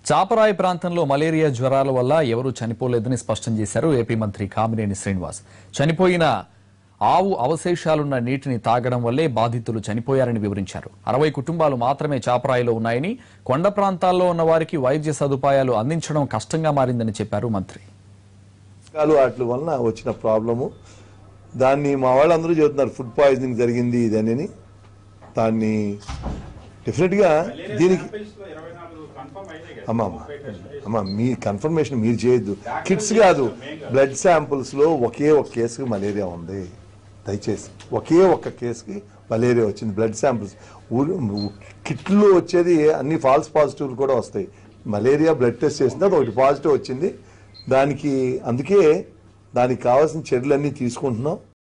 చాపరాయి ప్రాంతంలో మలేరియా జ్వరాల వల్ల ఎవరూ చనిపోలేదని స్పష్టం చేశారు ఏపీ మంత్రి కామినేని శ్రీనివాస్ చనిపోయిన ఆవు అవశేషాలున్న నీటిని తాగడం వల్లే బాధితులు చనిపోయారని వివరించారు అరవై కుటుంబాలు మాత్రమే చాపరాయిలో ఉన్నాయని కొండ ప్రాంతాల్లో ఉన్న వారికి వైద్య సదుపాయాలు అందించడం కష్టంగా మారిందని చెప్పారు మంత్రి కాలు వాటి వలన వచ్చిన ప్రాబ్లము దాన్ని మా వాళ్ళందరూ చెబుతున్నారు ఫుడ్ పాయిజనింగ్ జరిగింది ఇదని దాన్ని డెఫినెట్గా దీనికి అమ్మ అమ్మ అమ్మ మీ కన్ఫర్మేషన్ మీరు చేయొద్దు కిట్స్ కాదు బ్లడ్ శాంపుల్స్లో ఒకే ఒక కేసుకి మలేరియా ఉంది దయచేసి ఒకే ఒక్క కేసుకి మలేరియా వచ్చింది బ్లడ్ శాంపుల్స్ కిట్లో వచ్చేది అన్ని ఫాల్స్ పాజిటివ్లు కూడా వస్తాయి మలేరియా బ్లడ్ టెస్ట్ చేసింది అది ఒకటి పాజిటివ్ వచ్చింది దానికి అందుకే దానికి కావాల్సిన చర్యలన్నీ తీసుకుంటున్నాం